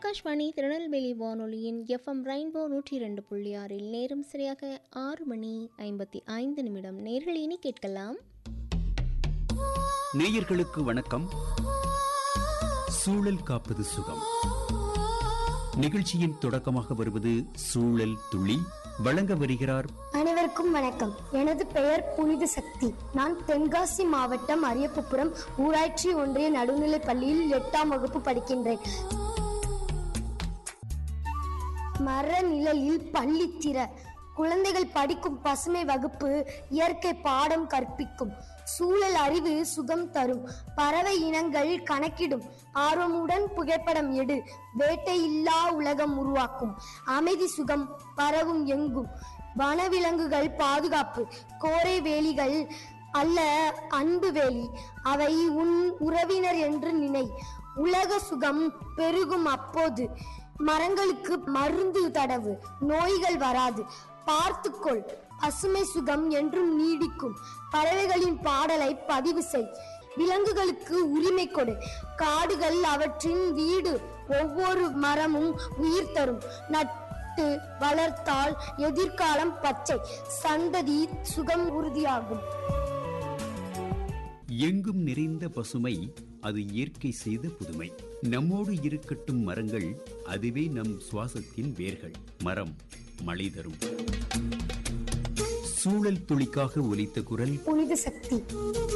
ஆகாஷ்வாணி திருநெல்வேலி வானொலியின் FM rainbow நூற்றி இரண்டு புள்ளி ஆறில் நேரம் சரியாக ஆறு மணி ஐம்பத்தி ஐந்து நிமிடம் நேர்கள் இனி கேட்கலாம் நேயர்களுக்கு வணக்கம் சூழல் காப்பது சுகம் நிகழ்ச்சியின் தொடக்கமாக வருவது சூழல் துளி வழங்க வருகிறார் அனைவருக்கும் வணக்கம் எனது பெயர் புனித சக்தி நான் தென்காசி மாவட்டம் அரியப்புப்புறம் ஊராட்சி ஒன்றிய நடுநிலைப் பள்ளியில் எட்டாம் வகுப்பு படிக்கின்றேன் மர நிழலில் பள்ளி திற குழந்தைகள் படிக்கும் பசுமை வகுப்பு இயற்கை பாடம் கற்பிக்கும் சூழல் அறிவு சுகம் தரும் பறவை இனங்கள் கணக்கிடும் ஆர்வமுடன் புகைப்படம் எடு வேட்டையில்லா உலகம் உருவாக்கும் அமைதி சுகம் பரவும் எங்கும் வனவிலங்குகள் பாதுகாப்பு கோரை வேலிகள் அல்ல அன்பு வேலி அவை உன் உறவினர் என்று நினை உலக சுகம் பெருகும் அப்போது மரங்களுக்கு மருந்து தடவு நோய்கள் வராது பார்த்துக்கொள் பசுமை சுகம் என்றும் நீடிக்கும் பறவைகளின் பாடலை பதிவு செய் விலங்குகளுக்கு உரிமை கொடு காடுகள் அவற்றின் வீடு ஒவ்வொரு மரமும் உயிர் தரும் நட்டு வளர்த்தால் எதிர்காலம் பச்சை சந்ததி சுகம் உறுதியாகும் எங்கும் நிறைந்த பசுமை அது இயற்கை செய்த புதுமை நம்மோடு இருக்கட்டும் மரங்கள் அதுவே நம் சுவாசத்தின் வேர்கள் மரம் மழை தரும் சூழல் துளிக்காக ஒலித்த குரல் புனித சக்தி